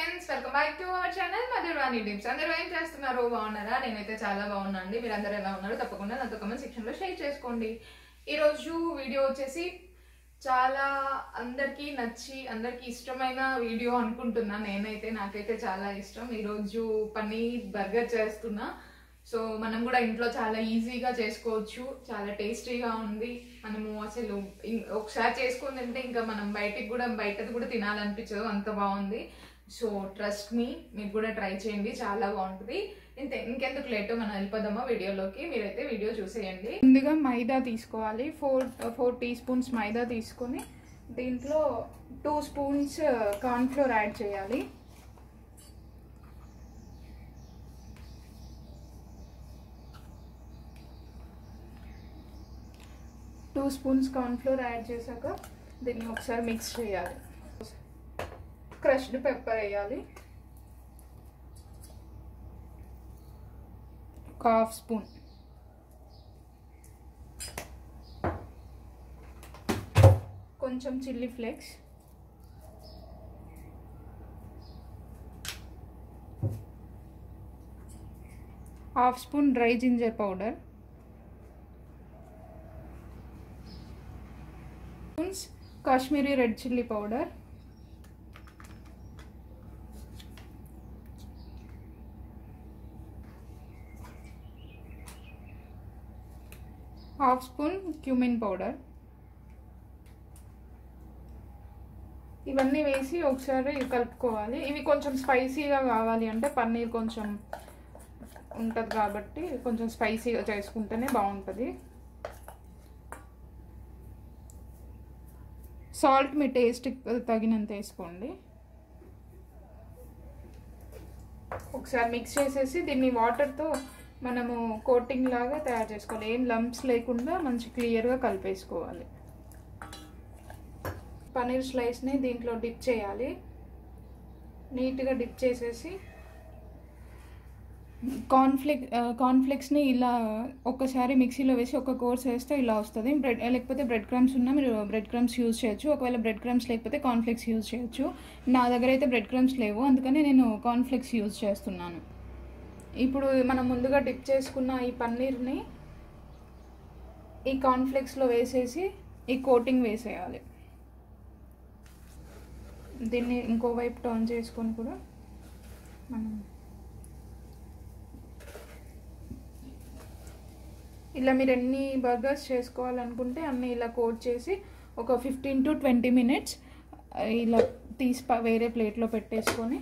friends welcome back to our channel Madhuravani tips అందరూ ఏం చేస్తున్నారు బాగున్నారా నేనైతే చాలా బాగున్నా అండి మీరందరూ ఎలా ఉన్నారు తప్పకుండా నాతో కమెంట్ సెక్షన్ లో షేర్ చేసుకోండి ఈ రోజు వీడియో వచ్చేసి చాలా అందరికీ నచ్చి అందరికీ ఇష్టమైన వీడియో అనుకుంటున్నా నేనైతే నాకైతే చాలా ఇష్టం ఈరోజు పన్నీర్ బర్గర్ చేస్తున్నా సో మనం కూడా ఇంట్లో చాలా ఈజీగా చేసుకోవచ్చు చాలా టేస్టీగా ఉంది మనము అసలు ఇం- ఒకసారి చేసుకుని తింటే ఇంకా మనం బయటికి కూడా బయటది కూడా తినాలనిపించదు అంత బాగుంది సో ట్రస్ట్ మీ మీరు కూడా ట్రై చేయండి చాలా బాగుంటుంది ఇంతే ఇంకెందుకు లేట్ మనం వెళ్ళిపోదామా వీడియోలోకి మీరైతే వీడియో చూసేయండి ముందుగా మైదా తీసుకోవాలి four four teaspoons maida తీసుకొని దీంట్లో టూ స్పూన్స్ కార్న్ఫ్లోర్ యాడ్ చేయాలి టూ స్పూన్స్ కార్న్ఫ్లోర్ యాడ్ చేశాక దీన్ని ఒకసారి మిక్స్ చేయాలి క్రష్డ్ పెప్పర్ వేయాలి ఒక హాఫ్ స్పూన్ కొంచెం chilli flakes half spoon dry ginger powder spoons Kashmiri red chilli powder half spoon cumin powder ఇవన్నీ వేసి ఒకసారి కలుపుకోవాలి ఇవి కొంచెం స్పైసీగా కావాలి అంటే పన్నీర్ కొంచెం ఉంటుంది కాబట్టి కొంచెం స్పైసీగా చేసుకుంటేనే బాగుంటుంది సాల్ట్ మీ టేస్ట్ తగినంత వేసుకోండి ఒకసారి మిక్స్ చేసేసి దీన్ని వాటర్తో మనము కోటింగ్ లాగా తయారు చేసుకోవాలి ఏం లంప్స్ లేకుండా మంచి క్లియర్గా కలిపేసుకోవాలి పన్నీర్ స్లైస్ని దీంట్లో డిప్ చేయాలి నీట్గా డిప్ చేసేసి కార్న్ఫ్లెక్ కార్న్ఫ్లెక్స్ని ఇలా ఒక్కసారి మిక్సీలో వేసి ఒక కోర్స్ వేస్తే ఇలా వస్తుంది బ్రెడ్ లేకపోతే బ్రెడ్ క్రమ్స్ ఉన్నా మీరు బ్రెడ్ క్రమ్స్ యూజ్ చేయొచ్చు ఒకవేళ బ్రెడ్ క్రమ్స్ లేకపోతే కార్న్ఫ్లెక్స్ యూజ్ చేయొచ్చు నా దగ్గర అయితే బ్రెడ్ క్రమ్స్ లేవు అందుకని నేను కార్న్ఫ్లెక్స్ యూజ్ చేస్తున్నాను ఇప్పుడు మనం ముందుగా డిప్ చేసుకున్న ఈ పన్నీర్ని ఈ కార్న్ఫ్లెక్స్లో వేసేసి ఈ కోటింగ్ వేసేయాలి దీన్ని ఇంకో వైపు టర్న్ చేసుకొని కూడా మనం ఇలా మీరు ఎన్ని బర్గర్స్ చేసుకోవాలనుకుంటే అన్ని ఇలా కోట్ చేసి ఒక ఫిఫ్టీన్ టు ట్వంటీ మినిట్స్ ఇలా తీసి ప- వేరే ప్లేట్లో పెట్టేసుకొని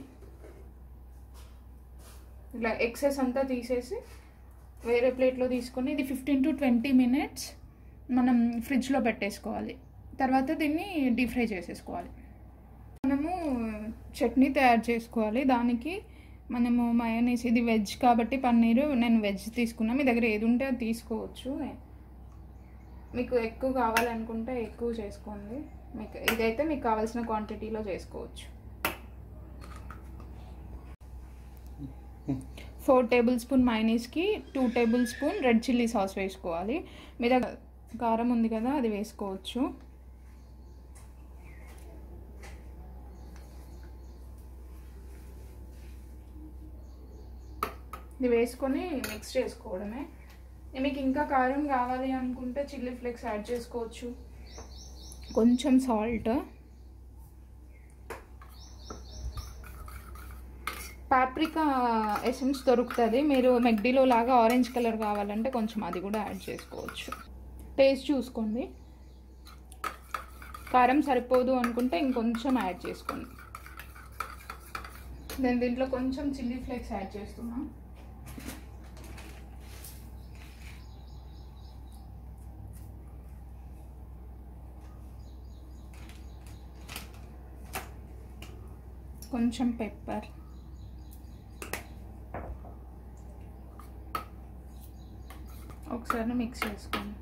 ఇలా ఎక్సెస్ అంతా తీసేసి వేరే ప్లేట్లో తీసుకొని ఇది ఫిఫ్టీన్ టు ట్వంటీ మినిట్స్ మనం ఫ్రిడ్జ్లో పెట్టేసుకోవాలి తర్వాత దీన్ని డీప్ ఫ్రై చేసేసుకోవాలి మనము చట్నీ తయారు చేసుకోవాలి దానికి మనము మయోనీస్ ఇది వెజ్ కాబట్టి పన్నీరు నేను వెజ్ తీసుకున్నా మీ దగ్గర ఏది ఉంటే అది తీసుకోవచ్చు మీకు ఎక్కువ కావాలనుకుంటే ఎక్కువ చేసుకోండి మీకు ఇదైతే మీకు కావాల్సిన క్వాంటిటీలో చేసుకోవచ్చు ఫోర్ టేబుల్ స్పూన్ మైనీస్కి two tablespoon red chilli sauce వేసుకోవాలి మీ దగ్గర కారం ఉంది కదా అది వేసుకోవచ్చు ఇది వేసుకొని మిక్స్ చేసుకోవడమే మీకు ఇంకా కారం కావాలి అనుకుంటే చిల్లీ ఫ్లేక్స్ యాడ్ చేసుకోవచ్చు కొంచెం సాల్ట్ పాప్రికా ఎసెన్స్ దొరుకుతుంది మీరు మెగ్డీలో లాగా ఆరెంజ్ కలర్ కావాలంటే కొంచెం అది కూడా యాడ్ చేసుకోవచ్చు టేస్ట్ చూసుకోండి కారం సరిపోదు అనుకుంటే ఇంకొంచెం యాడ్ చేసుకోండి నేను దీంట్లో కొంచెం చిల్లీ ఫ్లేక్స్ యాడ్ చేస్తున్నాను కొంచెం పెప్పర్ ఒకసారి మిక్స్ చేసుకోండి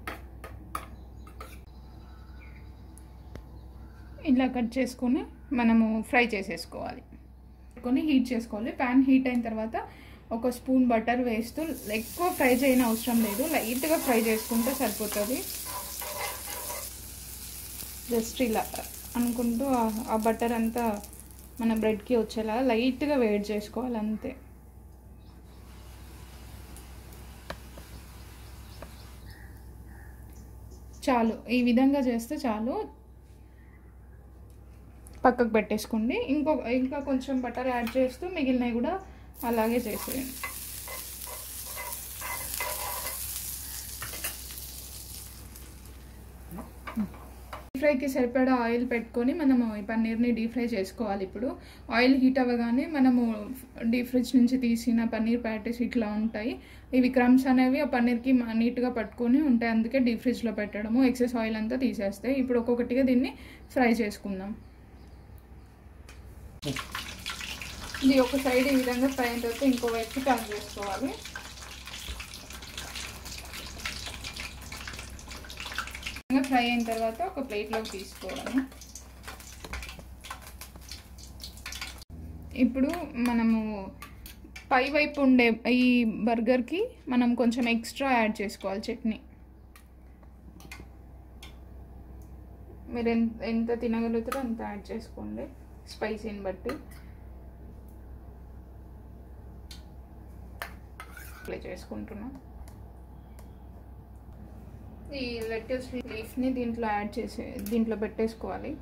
ఇలా కట్ చేసుకొని మనము ఫ్రై చేసేసుకోవాలి కొన్ని హీట్ చేసుకోవాలి ప్యాన్ హీట్ అయిన తర్వాత ఒక స్పూన్ బటర్ వేస్తూ ఎక్కువ ఫ్రై చేయని అవసరం లేదు లైట్గా ఫ్రై చేసుకుంటే సరిపోతుంది జస్ట్ ఇలా అనుకుంటూ ఆ- ఆ బటర్ అంతా మన బ్రెడ్కి వచ్చేలా లైట్గా వేడి చేసుకోవాలి అంతే చాలు ఈ విధంగా చేస్తే చాలు పక్కకు పెట్టేసుకోండి ఇంకో ఇంకా కొంచెం బటర్ యాడ్ చేస్తూ మిగిలినవి కూడా అలాగే చేసేయండి డీప్ ఫ్రైకి సరిపడా ఆయిల్ పెట్టుకొని మనము ఈ పన్నీర్ని డీప్ ఫ్రై చేసుకోవాలి ఇప్పుడు ఆయిల్ హీట్ అవ్వగానే మనము డీప్ ఫ్రిడ్జ్ నుంచి తీసిన పన్నీర్ ప్యాటీస్ ఇట్లా ఉంటాయి ఇవి క్రమ్స్ అనేవి ఆ పన్నీర్కి నీట్గా పట్టుకొని ఉంటాయి అందుకే డీప్ ఫ్రిడ్జ్లో పెట్టడము ఎక్సెస్ ఆయిల్ అంతా తీసేస్తాయి ఇప్పుడు ఒక్కొక్కటిగా దీన్ని ఫ్రై చేసుకుందాం ఇది ఒక సైడ్ ఈ విధంగా ఫ్రై అయిన తర్వాత ఇంకో వైపు టర్న్ చేసుకోవాలి ఫ్రై అయిన తర్వాత ఒక ప్లేట్లోకి తీసుకోవడము ఇప్పుడు మనము పై వైపు ఉండే ఈ బర్గర్కి మనం కొంచెం ఎక్స్ట్రా యాడ్ చేసుకోవాలి చట్నీ మీరు ఎంత ఎంత తినగలుగుతారో అంత యాడ్ చేసుకోండి స్పైసీని బట్టి అప్లై చేసుకుంటున్నాం ఈ లెటర్స్ లీఫ్ని దీంట్లో యాడ్ చేసే దీంట్లో పెట్టేసుకోవాలి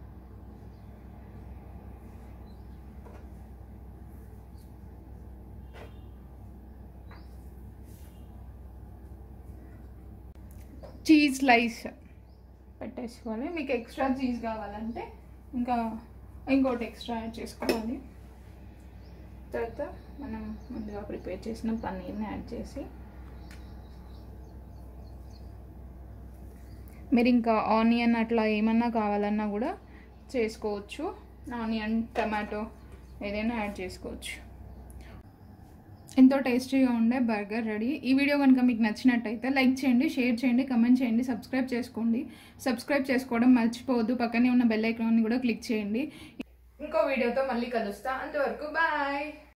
చీజ్ స్లైస్ పెట్టేసుకోవాలి మీకు ఎక్స్ట్రా చీజ్ కావాలంటే ఇంకా ఇంకోటి ఎక్స్ట్రా యాడ్ చేసుకోవాలి తర్వాత మనం ముందుగా ప్రిపేర్ చేసిన పన్నీర్ని యాడ్ చేసి మీరు ఇంకా ఆనియన్ అట్లా ఏమన్నా కావాలన్నా కూడా చేసుకోవచ్చు ఆనియన్ టమాటో ఏదైనా యాడ్ చేసుకోవచ్చు ఎంతో టేస్టీగా ఉండే బర్గర్ రెడీ ఈ వీడియో కనుక మీకు నచ్చినట్టయితే లైక్ చేయండి షేర్ చేయండి కమెంట్ చేయండి సబ్స్క్రైబ్ చేసుకోండి సబ్స్క్రైబ్ చేసుకోవడం మర్చిపోవద్దు పక్కనే ఉన్న బెల్ ఐకాన్ని కూడా క్లిక్ చేయండి ఇంకో వీడియోతో మళ్ళీ కలుస్తా అంతవరకు బాయ్